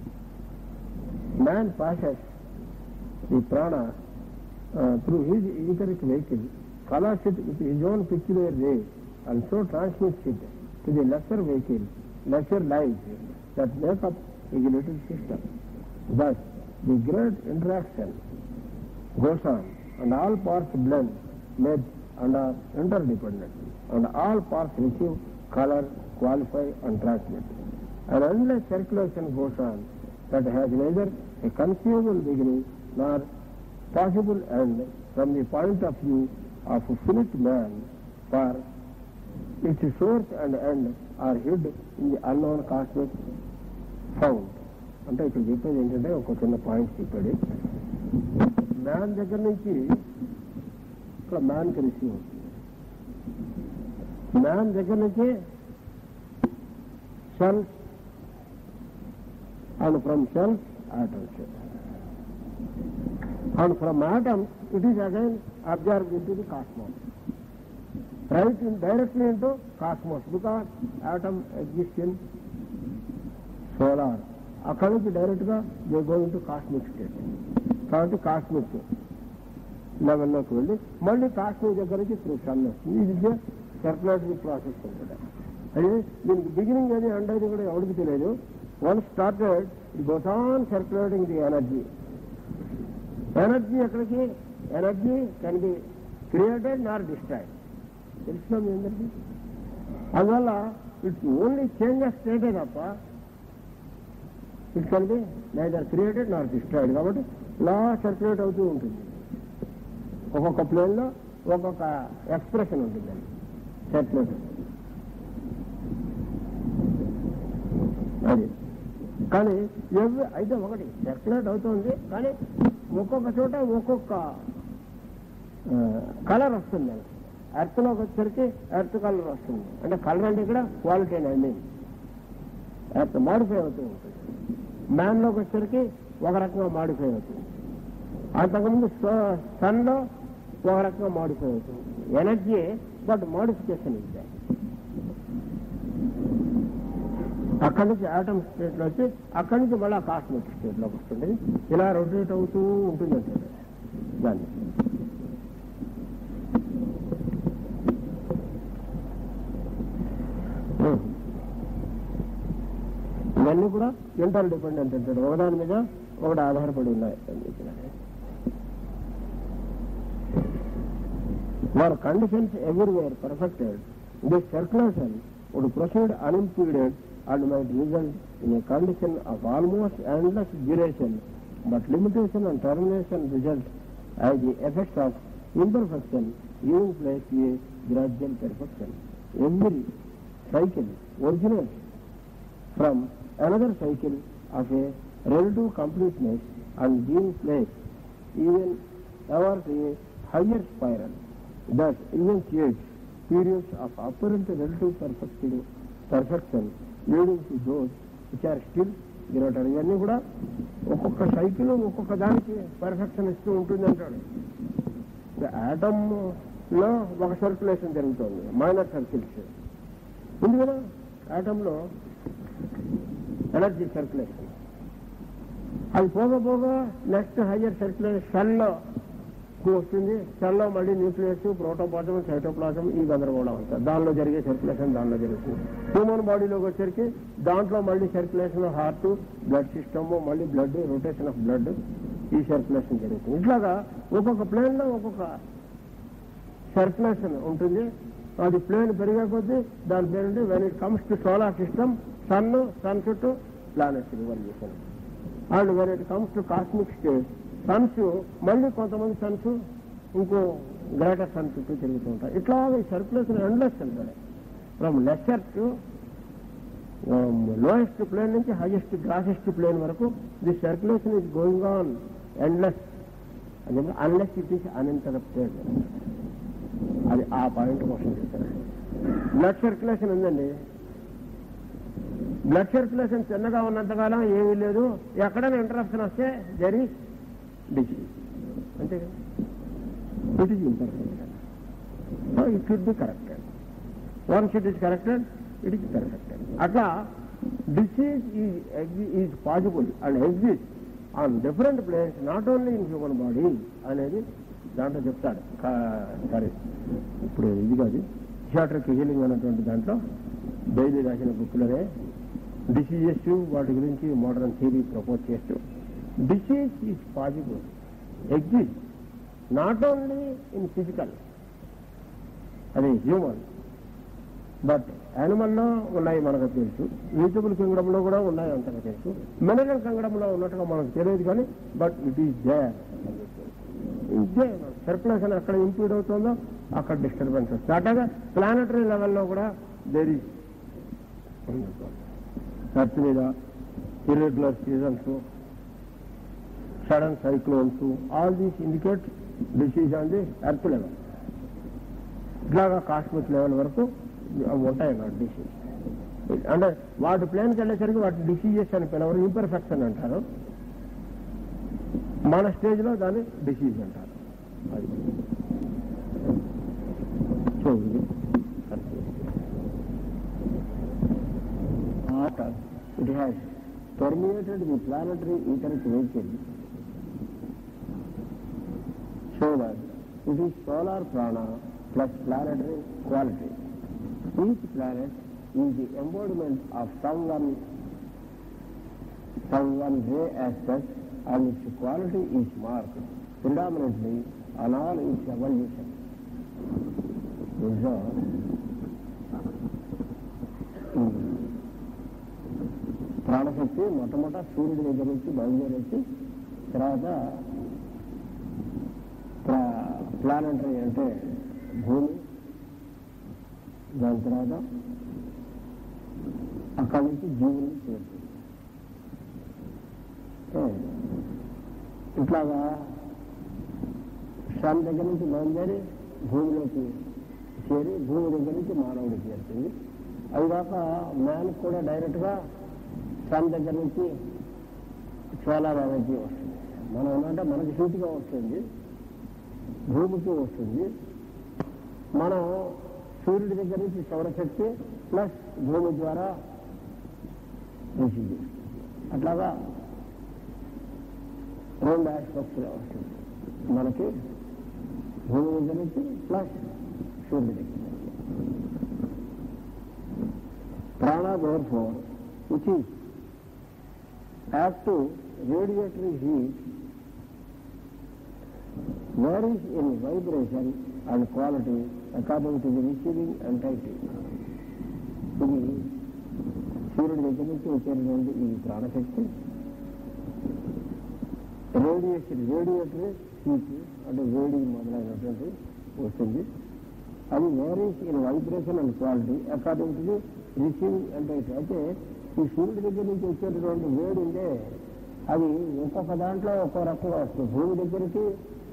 Man passes the prana uh, through his etheric vehicle, colors it with his own peculiar ray, and so transmits it to the lesser vehicle, lesser lives that make up his little system. Thus, the great interaction goes on, and all parts blend, merge, and are interdependent, and all parts receive, color, qualify, and transmit. An endless circulation goes on that has neither a conceivable beginning nor possible end from the point of view of a finite man, for its source and end are hid in the unknown cosmic sound. అంటే ఇక్కడ చెప్పేది ఏంటంటే ఒక చిన్న point చెప్పాడు man దగ్గర నుంచి ఇక్కడ మ్యాన్కి రిసీవ్ అవుతుంది మ్యాన్ దగ్గర నుంచి cells and from cells atoms and from atoms it is again observe into the cosmos right in directly into cosmos because atom exist in solar అక్కడి నుంచి direct గా they go into cosmic state కాబట్టి cosmic లెవెల్లోకి వెళ్ళి మళ్ళీ కాశ్మీర్ దగ్గర నుంచి through sun వస్తుంది ఇది సర్కులేటరీ ప్రాసెస్ అనమాట అయితే దీనికి బిగినింగ్ అది అండ్ అది కూడా ఎవరికి తెలియదు one started it goes on circulating the energy energy ఎక్కడికి energy can be created nor destroyed తెలిసిన మీ అందరికీ అందువల్ల ఇట్స్ ఓన్లీ చేంజ్ ఆఫ్ స్టేటే తప్ప it can be neither created nor destroyed కాబట్టి ఇలా సర్క్యులేట్ అవుతూ ఉంటుంది ఒక్కొక్క ప్లేన్లో ఒక్కొక్క ఎక్స్ప్రెషన్ ఉంటుందండి సర్క్యులేట్ అది కానీ ఎవ్రీ అయితే ఒకటి సర్క్యులేట్ అవుతుంది కానీ ఒక్కొక్క చోట ఒక్కొక్క కలర్ వస్తుంది ఎర్త్లోకి వచ్చేసరికి ఎర్త్ కలర్ వస్తుంది అంటే కలర్ అంటే ఇక్కడ క్వాలిటీ అని ఐ మీన్ ఎర్త్ మాడిఫై అవుతూ ఉంటుంది మ్యాన్లోకి వచ్చేసరికి ఒక రకంగా మాడిఫై అవుతుంది అంతకుముందు సన్లో ఒక రకంగా మాడిఫై అవుతుంది ఎనర్జీ బట్ మోడిఫికేషన్ ఇద్దాం అక్కడి నుంచి ఆటమ్ స్టేట్ లో వచ్చి అక్కడి నుంచి మళ్ళీ కాస్మిక్ స్టేట్ లోకి వస్తుంది ఇలా రొటేట్ అవుతూ ఉంటుంది అంటే దాన్ని ఇవన్నీ కూడా ఇంటర్ డిపెండెంట్ అంటాడు ఒకదాని మీద ఒకటి ఆధారపడి ఉన్నాయి అని చెప్పినాడు were conditions everywhere perfected, this circulation would proceed unimpeded and might result in a condition of almost endless duration, but limitation and termination result as the effects of imperfection giving place to a gradual perfection. Every cycle originates from another cycle of a relative completeness and giving place even ever to a higher spiral that enunciates periods of apparent relative perfection, perfection leading to those which are still greater. ఇవన్నీ కూడా ఒక్కొక్క cycle ఒక్కొక్క దానికి perfection ఇస్తూ ఉంటుంది అంటాడు atom లో ఒక సర్క్యులేషన్ జరుగుతుంది మైనర్ సర్కిల్స్ ఉంది కదా ఆటంలో ఎనర్జీ సర్క్యులేషన్ అది పోగా పోగా నెక్స్ట్ హయ్యర్ సర్క్యులేషన్ సెల్లో వస్తుంది సెల్లో మళ్ళీ న్యూక్లియస్ ప్రోటోపాజం సైటోప్లాజం ఈ గందరగోళం అంతా దానిలో జరిగే సర్క్యులేషన్ దానిలో జరుగుతుంది హ్యూమన్ బాడీలోకి వచ్చరికి దాంట్లో మళ్ళీ సర్క్యులేషన్ హార్ట్ బ్లడ్ సిస్టమ్ మళ్ళీ బ్లడ్ రొటేషన్ ఆఫ్ బ్లడ్ ఈ సర్క్యులేషన్ జరుగుతుంది ఇట్లాగా ఒక్కొక్క ప్లేన్ లో ఒక్కొక్క సర్క్యులేషన్ ఉంటుంది అది ప్లేన్ పెరిగే కొద్దీ దాని పేరు when it comes to solar system sun sun చుట్టూ planets revolution and when it comes to cosmic state suns మళ్ళీ కొంతమంది సన్స్ ఇంకో గ్రేటర్ సన్ చుట్టూ తిరుగుతూ ఉంటాయి ఇట్లా ఈ సర్క్యులేషన్ ఎండ్లెస్ అంటాడు from lesser to lowest plane నుంచి హైయెస్ట్ గ్రాసెస్ట్ ప్లేన్ వరకు the circulation is going on endless అది అన్లెస్ ఇట్ ఈస్ అన్ఇంటరప్టెడ్ అది ఆ పాయింట్ కోసం చెప్తాను బ్లడ్ సర్క్యులేషన్ ఉందండి బ్లడ్ సర్క్యులేషన్ చిన్నగా ఉన్నంతకాలం ఏమీ లేదు ఎక్కడైనా ఇంటరప్షన్ వస్తే జరి డిసీజ్ అంతే కదా it is imperfect so it should be corrected once it is corrected it is corrected అట్లా disease is possible and exist on different place not only in human body అనేది దాంట్లో చెప్తాడు సారీ ఇప్పుడు ఇది కాదు థియేటర్కి హీలింగ్ అన్నటువంటి దాంట్లో డైలీ రాసిన బుక్లోనే డిసీజెస్ వాటి గురించి మోడర్న్ థియరీ ప్రపోజ్ చేస్తూ disease is possible exist not only in physical అది హ్యూమన్ బట్ యానిమల్లో ఉన్నాయి మనకు తెలుసు వెజిటబుల్ కింగడంలో కూడా ఉన్నాయి అంతగా తెలుసు మినరల్ కింగడంలో ఉన్నట్టుగా మనకు తెలియదు కానీ బట్ ఇట్ ఈస్ దేర్ ఇదే సర్క్యులేషన్ ఎక్కడ ఇంప్రూవ్ అవుతుందో అక్కడ డిస్టర్బెన్స్ వస్తుంది అట్లాగే ప్లానటరీ లెవెల్లో కూడా దేర్ ఈస్ ఎర్త్ మీద irregular seasons sudden cyclones all these indicate disease on the earth level ఇట్లాగా కాస్మిక్ లెవెల్ వరకు అవి ఉంటాయి అన్నమాట డిసీజ్ అంటే వాటి ప్లేన్కి వెళ్ళేసరికి వాటి డిసీజెస్ అని పిలవరు ఇంపర్ఫెక్షన్ అంటారు మన స్టేజ్లో దాన్ని డిసీజ్ అంటారు అది సో ఇది Matter, it has permeated the planetary etheric vehicle so that it is solar prana plus planetary quality. Each planet is the embodiment of someone, someone ray as such, and its quality is marked predominantly on all its evolution. So, ప్రాణశక్తి మొట్టమొదట సూర్యుడి దగ్గర నుంచి బయలుదేరేసి తర్వాత planetary అంటే భూమి దాని తర్వాత అక్కడి నుంచి జీవుల్ని చేరుతుంది సో, ఇట్లాగా సన్ దగ్గర నుంచి బయలుదేరి భూమిలోకి చేరి భూమి దగ్గర నుంచి మానవుడికి చేరుతుంది అది కాక మ్యాన్ కూడా డైరెక్ట్గా సన్ దగ్గర నుంచి సోలార్ ఎనర్జీ వస్తుంది మనం ఏంటంటే మనకి సూటిగా వస్తుంది భూమికి వస్తుంది మనం సూర్యుడి దగ్గర నుంచి సౌరశక్తి ప్లస్ భూమి ద్వారా రిసీవ్ చేస్తుంది అట్లాగా రెండు ఆస్పెక్ట్స్లో వస్తుంది మనకి భూమి దగ్గర నుంచి ప్లస్ సూర్యుడి దగ్గర నుంచి prana therefore which is active radiatory heat varies in vibration and quality according to the receiving entity. ఇది సూర్యుడి దగ్గర నుంచి వచ్చేటువంటి ఈ ప్రాణశక్తి రేడియేషన్ రేడియేటరీ హీట్ అంటే వేడి మొదలైనటువంటి వస్తుంది అది varies in vibration and quality according to the receiving entity అయితే ఈ సూర్యుడి దగ్గర నుంచి వచ్చేటటువంటి వేడి ఉంటే అది ఒక్కొక్క దాంట్లో ఒక్కో రకంగా వస్తుంది భూమి దగ్గరికి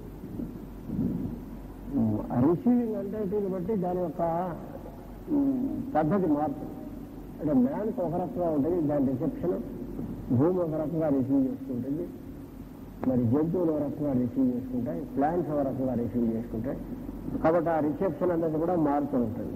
రిసీవింగ్ ఎంటైటీని బట్టి దాని యొక్క ఉమ్, పద్ధతి మారుతుంది అంటే మ్యాన్కి ఒక రకంగా ఉంటుంది దాని రిసెప్షన్ భూమి ఒక రకంగా రిసీవ్ చేసుకుంటుంది మరి జంతువులు ఒక రకంగా రిసీవ్ చేసుకుంటాయి ప్లాంట్స్ ఒక రకంగా రిసీవ్ చేసుకుంటాయి కాబట్టి ఆ రిసెప్షన్ అనేది కూడా మారుతూ ఉంటుంది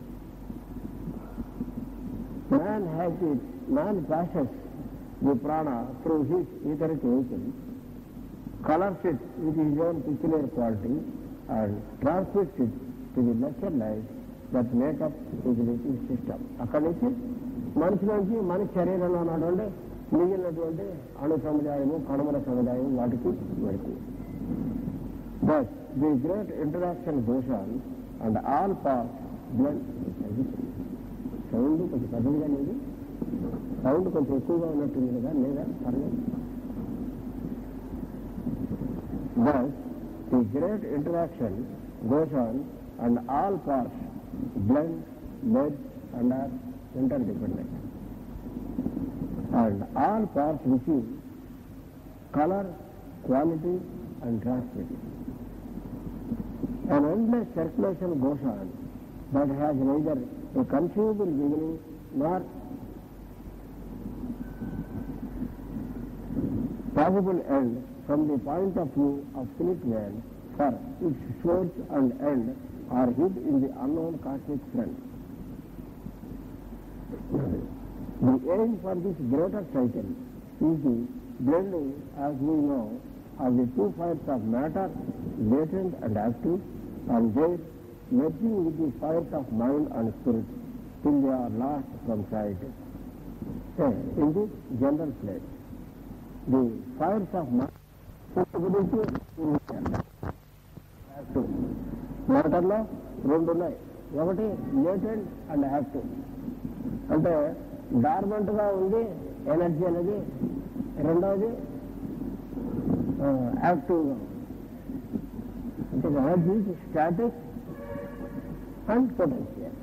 man has it man passes the prana through his etheric vehicle colours it with his own peculiar quality and transmits it to the lecture life that make up his living system అక్కడి నుంచి మనిషి నుంచి మనిషి శరీరంలో ఉన్నటువంటి మిగిలినటువంటి అణు సముదాయము కణముల సముదాయం వాటికి వెళుతుంది but the great interaction goes on and all part blood sound కొంచెం పెద్దదిగా లేదు సౌండ్ కొంచెం ఎక్కువగా ఉన్నట్టుంది కదా లేదా పర్లేదు but the great interaction goes on and all parts blood med and are interdependent and all parts receive colour quality and transmit An endless circulation goes on, but has neither a conceivable beginning nor possible end from the point of view of finite man, for its source and end are hid in the unknown cosmic front. The aim for this greater cycle is the blending, as we know, of the two fires of matter, latent and active, and their merging with the fires of mind and spirit till they are lost from sight. Say, in this general place, the fires of mind గురించి active మ్యాటర్లో రెండు ఉన్నాయి ఒకటి latent and active అంటే dormant గా ఉంది energy అనేది రెండవది యాక్టివ్ గా ఉంది అంటే ఎనర్జీ స్టాటిక్ అండ్ పొటెన్షియల్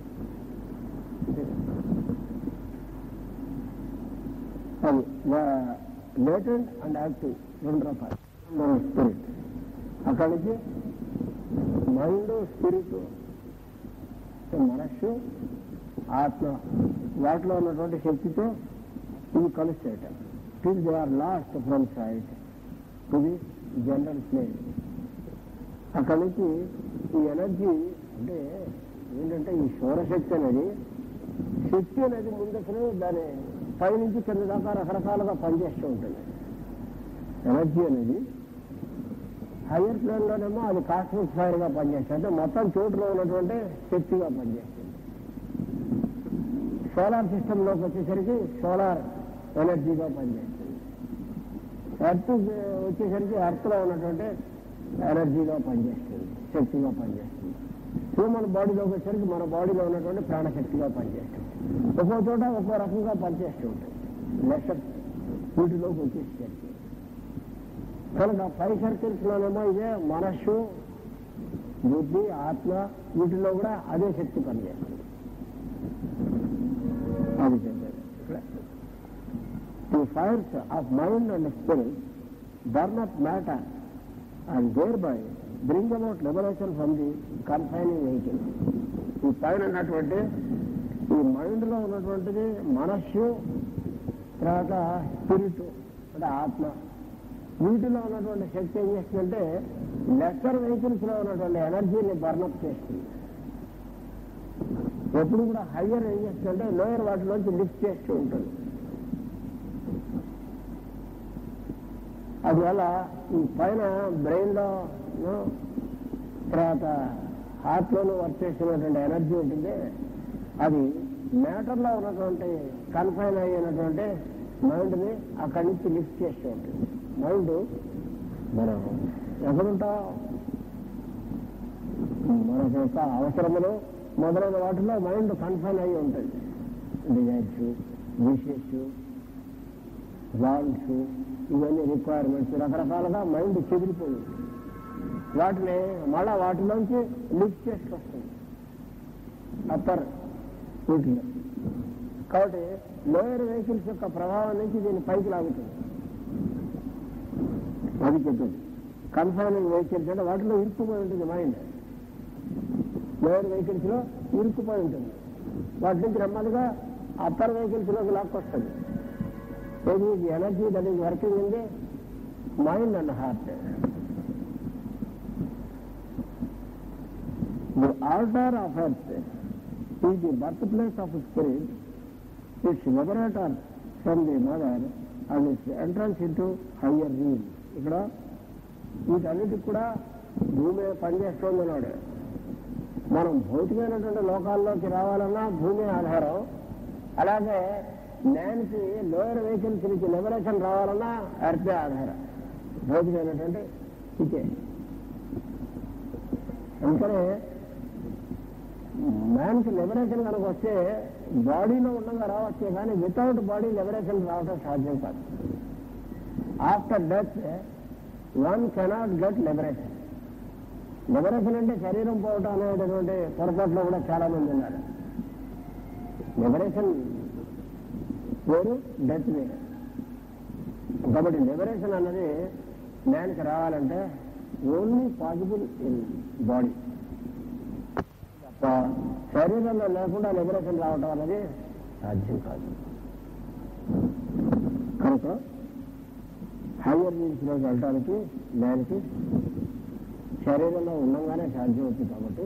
అది లేటెంట్ అండ్ యాక్టివ్ రెండు రకాలు మన స్పిరిట్ అక్కడి నుంచి మైండ్ స్పిరిట్ మనస్సు ఆత్మ వాటిలో ఉన్నటువంటి శక్తితో ఇవి కలుస్తాయట till they are lost from sight to the general plane అక్కడి నుంచి ఈ ఎనర్జీ అంటే ఏంటంటే ఈ సౌరశక్తి అనేది శక్తి అనేది ముందసలు దాని పైనుంచి కింద దాకా రకరకాలుగా పనిచేస్తూ ఉంటుంది ఎనర్జీ అనేది హయ్యర్ ప్లేన్లోనేమో అది కాస్మిక్ ఫైర్ గా పనిచేస్తుంది అంటే మొత్తం చోటులో ఉన్నటువంటి శక్తిగా పనిచేస్తుంది సోలార్ సిస్టంలోకి వచ్చేసరికి సోలార్ ఎనర్జీగా పనిచేస్తుంది ఎర్త్ వచ్చేసరికి ఎర్త్లో ఉన్నటువంటి ఎనర్జీగా పనిచేస్తుంది శక్తిగా పనిచేస్తుంది హ్యూమన్ బాడీలోకి వచ్చేసరికి మన బాడీలో ఉన్నటువంటి ప్రాణశక్తిగా పనిచేస్తుంది ఒక్కో చోట ఒక్కో రకంగా పనిచేస్తూ ఉంటుంది లెసర్ వీటిలోకి వచ్చేసరికి కనుక ఫైవ్ సర్కిల్స్ లోనేమో ఇదే మనస్సు బుద్ధి ఆత్మ వీటిలో కూడా అదే శక్తి పనిచేస్తుంది అది చెప్పేది ఇక్కడ the fires of mind and spirit burn up matter and thereby bring about liberation from the confining vehicle ఈ పైన ఉన్నటువంటి ఈ మైండ్ లో ఉన్నటువంటిది మనస్సు తర్వాత స్పిరిట్ అంటే ఆత్మ వీటిలో ఉన్నటువంటి శక్తి ఏం చేస్తుందంటే లెక్కర్ వెహికల్స్ లో ఉన్నటువంటి ఎనర్జీని బర్నప్ చేస్తుంది ఎప్పుడు కూడా హయ్యర్ ఏం చేస్తుందంటే లోయర్ వాటిలోంచి లిఫ్ట్ చేస్తూ ఉంటుంది అందువల్ల ఈ పైన బ్రెయిన్ లో తర్వాత హార్ట్ లోను వర్క్ చేస్తున్నటువంటి ఎనర్జీ ఉంటుంది అది మ్యాటర్ లో ఉన్నటువంటి కన్ఫైన్ అయినటువంటి మైండ్ని అక్కడి నుంచి లిఫ్ట్ చేస్తూ ఉంటుంది మైండ్ మనం ఎక్కడుంటాం మన యొక్క అవసరములు మొదలైన వాటిలో మైండ్ కన్ఫైన్ అయి ఉంటుంది డిజైర్స్ విషెస్ వాల్స్ ఇవన్నీ రిక్వైర్మెంట్స్ రకరకాలుగా మైండ్ చెదిరిపోయింది వాటిని మళ్ళా వాటిలోంచి లిఫ్ట్ చేసుకొస్తుంది అప్పర్ వీటిలో కాబట్టి లోయర్ వెహికల్స్ యొక్క ప్రభావం నుంచి దీన్ని పైకి లాగుతుంది అది చెప్పింది కన్ఫైనింగ్ వెహికల్స్ అంటే వాటిలో ఇరుక్కుపోయి ఉంటుంది మైండ్ లోయర్ వెహికల్స్ లో ఇరుక్కుపోయి ఉంటుంది వాటి నుంచి నెమ్మదిగా అప్పర్ వెహికల్స్ లోకి లాక్కొస్తుంది ఏది energy that is working in the mind and heart the altar of earth is the birth place of spirit its liberator from the mother and its entrance into higher realm ఇక్కడ వీటన్నిటికి కూడా భూమి పనిచేస్తోంది అన్నాడు మనం భౌతికమైనటువంటి లోకాల్లోకి రావాలన్నా భూమి ఆధారం అలాగే జ్ఞానికి లోయర్ వెహికల్స్ నుంచి లిబరేషన్ రావాలన్నా అర్థే ఆధారం భౌతికమైనటువంటి ఇదే అందుకనే మ్యాన్కి లిబరేషన్ కనుక వస్తే బాడీలో ఉండగా రావచ్చే కానీ వితౌట్ బాడీ లిబరేషన్ రావడం సాధ్యం కాదు after death one cannot get liberation liberation అంటే శరీరం పోవటం అనేటటువంటి పొరపాట్లో కూడా చాలా మంది ఉన్నారు లిబరేషన్ వేరు డెత్ వేరు కాబట్టి లిబరేషన్ అన్నది జ్ఞానికి రావాలంటే ఓన్లీ పాసిబుల్ ఇన్ బాడీ తప్ప శరీరంలో లేకుండా లిబరేషన్ రావటం అనేది సాధ్యం కాదు కనుక హయ్యర్ లోకి వెళ్ళడానికి దానికి శరీరంలో ఉండగానే సాధ్యం అవుతుంది కాబట్టి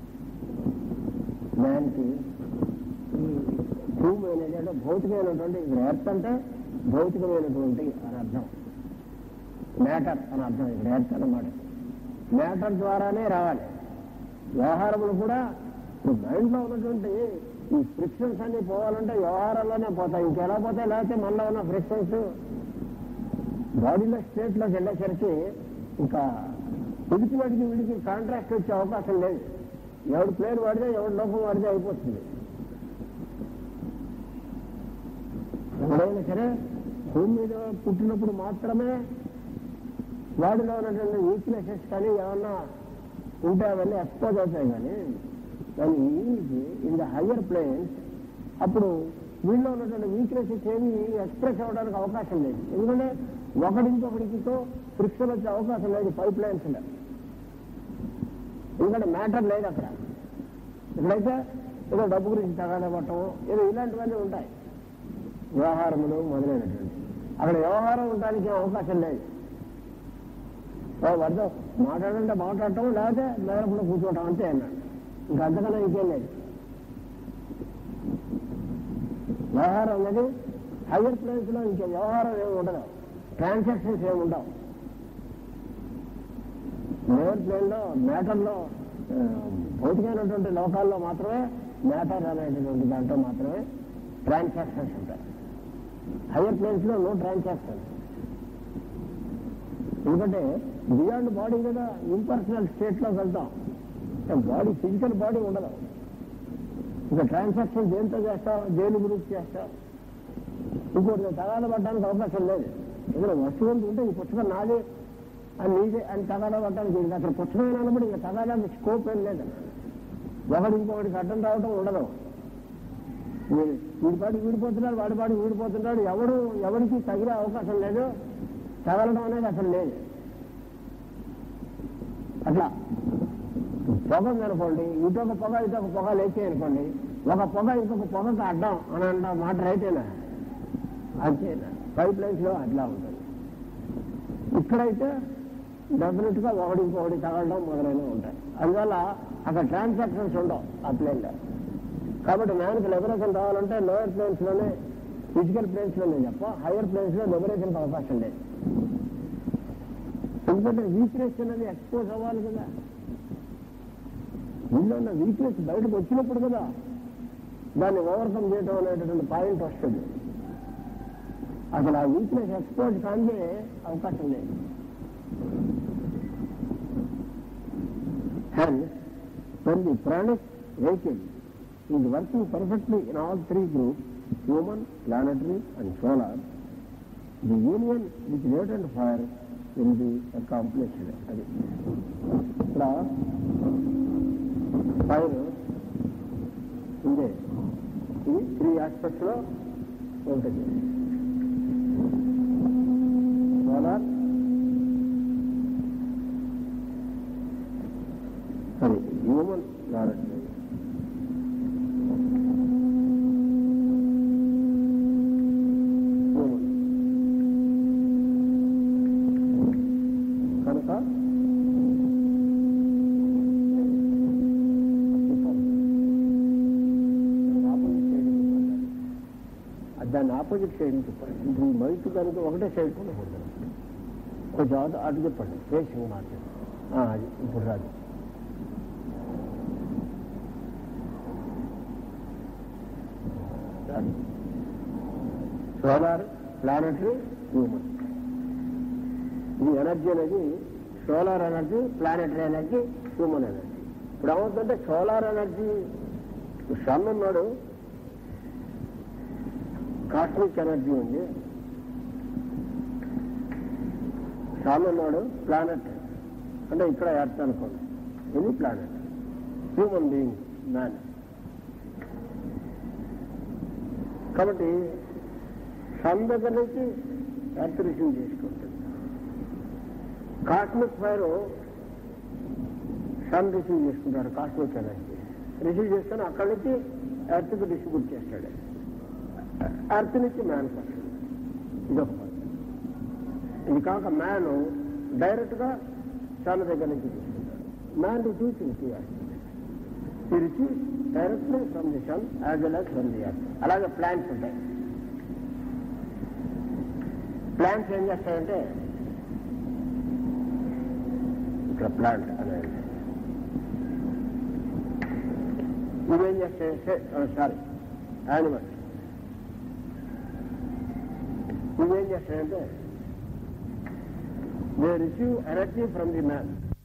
దానికి ఈ భూమి అనేది అంటే భౌతికమైనటువంటి ఇక్కడ ఎర్త్ అంటే భౌతికమైనటువంటి అని అర్థం మ్యాటర్ అని అర్థం ఇక్కడ ఎర్త్ అన్నమాట మ్యాటర్ ద్వారానే రావాలి వ్యవహారములు కూడా ఇప్పుడు మైండ్లో ఉన్నటువంటి ఈ ఫ్రిక్షన్స్ అన్ని పోవాలంటే వ్యవహారంలోనే పోతాయి ఇంకెలా పోతాయి లేకపోతే మనలో ఉన్న ఫ్రిక్షన్స్ బాడీలో స్టేట్లోకి వెళ్ళేసరికి ఇంకా ఉడికి వాడికి వీడికి కాంట్రాక్ట్ వచ్చే అవకాశం లేదు ఎవడు ప్లేన్ వాడితే ఎవడు లోపం వాడితే అయిపోతుంది ఎవడైనా సరే భూమి మీద పుట్టినప్పుడు మాత్రమే వాడిలో ఉన్నటువంటి వీక్నెసెస్ కానీ ఏమన్నా ఉంటే అవన్నీ ఎక్స్పోజ్ అవుతాయి కానీ దాని ఇన్ ద హయ్యర్ ప్లేన్స్ అప్పుడు వీళ్ళలో ఉన్నటువంటి వీక్నెసెస్ ఏమి ఎక్స్ప్రెస్ అవ్వడానికి అవకాశం లేదు ఎందుకంటే ఒకటి ఇంకొకటితో ఫ్రిక్షన్ వచ్చే అవకాశం లేదు పైప్ లైన్స్ ఎందుకంటే మ్యాటర్ లేదు అక్కడ ఇక్కడైతే ఏదో డబ్బు గురించి తగాదపడటం ఏదో ఇలాంటివన్నీ ఉంటాయి వ్యవహారములు మొదలైనటువంటి అక్కడ వ్యవహారం ఉండడానికి ఏం అవకాశం లేదు వద్ద మాట్లాడంటే మాట్లాడటం లేకపోతే లేకపోతే కూర్చోవటం అంతే అన్నాడు ఇంకా అంతకన్నా ఇంకేం లేదు వ్యవహారం అనేది హయ్యర్ ప్లేస్ లో ఇంకా వ్యవహారం ఏమి ఉండదు ట్రాన్సాక్షన్స్ ఏమి ఉండవు లోయర్ ప్లేన్ లో మ్యాటర్ లో ఆ, భౌతికమైనటువంటి లోకాల్లో మాత్రమే మ్యాటర్ అనేటటువంటి దాంట్లో మాత్రమే ట్రాన్సాక్షన్స్ ఉంటాయి హయ్యర్ ప్లేన్స్ లో నో ట్రాన్సాక్షన్స్ ఎందుకంటే బియాండ్ బాడీ కదా ఇంపర్సనల్ స్టేట్ లోకి వెళ్తాం బాడీ ఫిజికల్ బాడీ ఉండదు ఇంకా ట్రాన్సాక్షన్ దేంతో చేస్తాం దేని గురించి చేస్తాం ఇంకోటి తగాద పడడానికి అవకాశం లేదు ఏదైనా వస్తువు ఉంటే ఈ పుస్తకం నాది అని నీదే అని తగాదా పడడానికి ఇది అక్కడ పుస్తకం అనబడి ఇంకా తగాదానికి స్కోప్ ఏం లేదు ఒకటి ఇంకొకటికి అడ్డం రావటం ఉండదు వీడి వీడి పాటికి వీడిపోతున్నాడు వాడి పాటికి వీడిపోతున్నాడు ఎవడు ఎవరికి తగిలే అవకాశం లేదు తగలడం అనేది అసలు లేదు అట్లా పొగ ఉందనుకోండి ఇటొక పొగ ఇటొక పొగ లేచాయి అనుకోండి ఒక పొగ ఇంకొక పొగకు అడ్డం అని అంట మాట రైతేనా అంతేనా పైప్ లైన్స్ లో అట్లా ఉంటుంది ఇక్కడైతే డెఫినెట్ గా ఒకటి ఇంకొకటి తగలడం మొదలైనవి ఉంటాయి అందువల్ల అక్కడ ట్రాన్సాక్షన్స్ ఉండవు ఆ ప్లేన్ లో కాబట్టి మ్యాన్కి లిబరేషన్ రావాలంటే లోయర్ ప్లేన్స్ లోనే ఫిజికల్ ప్లేన్స్ లోనే తప్ప హైయర్ ప్లేన్స్ లో లిబరేషన్ అవకాశం లేదు ఎందుకంటే వీక్నెస్ అనేది ఎక్స్పోజ్ అవ్వాలి కదా వీళ్ళు ఉన్న వీక్నెస్ బయటకు వచ్చినప్పుడు కదా దాన్ని ఓవర్కమ్ చేయడం అనేటటువంటి పాయింట్ వస్తుంది అసలు ఆ వీక్నెస్ ఎక్స్పోర్ట్ కానీ అవకాశం లేదు Hence, when the pranic vehicle is working perfectly in all three groups, human, planetary and solar, the union with latent fire will be accomplished. అది ఇక్కడ ఫైర్ ఉంది ఇది త్రీ ఆస్పెక్ట్స్ లో ఉంటుంది solar sorry human planetary human కనుక దాన్ని opposite side చెప్పండి ఇప్పుడు ఈ మైక్ కనుక ఒకటే సైడ్ కూడా ఉండదు కొంచెం అటు అటు చెప్పండి ఫేసింగ్ మాత్రం అది ఇప్పుడు రాదు సోలార్ ప్లానటరీ హ్యూమన్ ఇది ఎనర్జీ అనేది solar energy planetary energy human energy ఇప్పుడు ఏమవుతుందంటే సోలార్ ఎనర్జీ సన్ ఉన్నాడు కాస్మిక్ ఎనర్జీ ఉంది సన్ ఉన్నాడు ప్లానెట్ అంటే ఇక్కడ ఎర్త్ అనుకోండి ఇది ప్లానెట్ హ్యూమన్ బీయింగ్ మ్యాన్ కాబట్టి సన్ దగ్గర నుంచి ఎర్త్ రిసీవ్ చేసుకుంటుంది కాస్మిక్ ఫైర్ సన్ రిసీవ్ చేసుకుంటారు కాస్మిక్ ఎనర్జీ రిసీవ్ చేసుకొని అక్కడి నుంచి ఎర్త్కి డిస్ట్రిబ్యూట్ చేస్తాడు ఎర్త్ నుంచి మ్యాన్ వస్తుంది ఇదొక పద్ధతి. ఇది కాక మ్యాన్ డైరెక్ట్ గా సన్ దగ్గర నుంచి తీసుకుంటాడు man receives in he receive directly from the sun as well as from the earth అలాగే ప్లాంట్స్ ఉంటాయి ప్లాంట్స్ ఏం చేస్తాయంటే ఇక్కడ ప్లాంట్ అనేది ఇవేం చేస్తాయంటే సారీ యానిమల్స్ ఇవేం చేస్తాయంటే they receive energy from the man